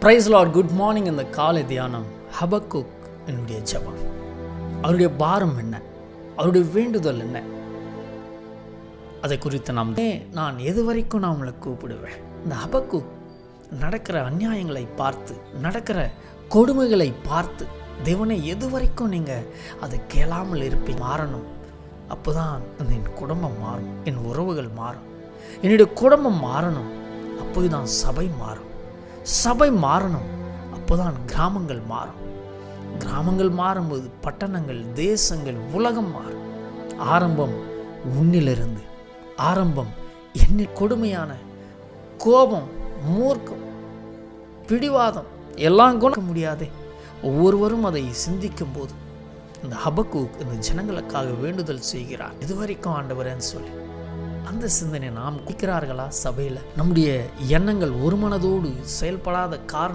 price Lord good morning இந்த காலை தியானம் ஹபக்குக் என்னுடைய ஜெபம் அவருடைய பாரம் என்ன அவருடைய வேண்டுதல் என்ன அதை குறித்து நாம் ஏன் நான் எது வரைக்கும் நான் உங்களை கூப்பிடுவேன் இந்த ஹபக்குக் நடக்கிற அநியாயங்களை பார்த்து நடக்கிற கொடுமைகளை பார்த்து தேவனை எது வரைக்கும் நீங்கள் அதை கேளாமல் இருப்பீங்க மாறணும் அப்போதான் அந்த என் குடும்பம் மாறும் என் உறவுகள் மாறும் என்னுடைய குடும்பம் மாறணும் அப்போதான் சபை மாறும் சபை மாறணும் அப்போதான் கிராமங்கள் மாறும் கிராமங்கள் மாறும்போது பட்டணங்கள் தேசங்கள் உலகம் மாறும் ஆரம்பம் உன்னிலிருந்து ஆரம்பம் என்னில் கொடுமையான கோபம் மூர்க்கம் பிடிவாதம் எல்லாம் குண முடியாதே ஒவ்வொருவரும் அதை சிந்திக்கும் போது இந்த ஹபக்கு இந்த ஜனங்களுக்காக வேண்டுதல் செய்கிறார் இதுவரைக்கும் ஆண்டவரேன்னு சொல்லி அந்த சிந்தனை நாம் குடிக்கிறார்களா சபையில் நம்முடைய எண்ணங்கள் ஒரு மனதோடு செயல்படாத காரணம்